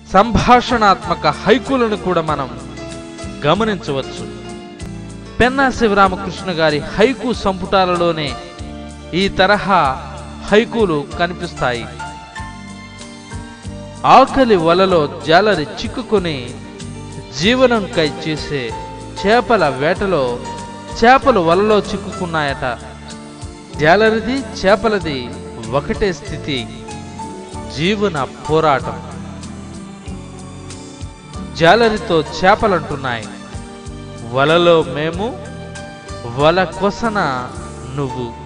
సంభాషణాత్మక హైకులను కూడా మనం గమనించవచ్చు పెన్నా శివరామకృష్ణ గారి హైకు సంపుటాలలోనే ఈ తరహా హైకులు కనిపిస్తాయి ఆకలి వలలో జాలరి చిక్కుకొని జీవనంకై చేసే చేపల వేటలో చేపలు వలలో చిక్కుకున్నాయట జాలరిది చేపలది ఒకటే స్థితి జీవన పోరాటం జాలరితో చేపలంటున్నాయి వలలో మేము వల కొసన నువ్వు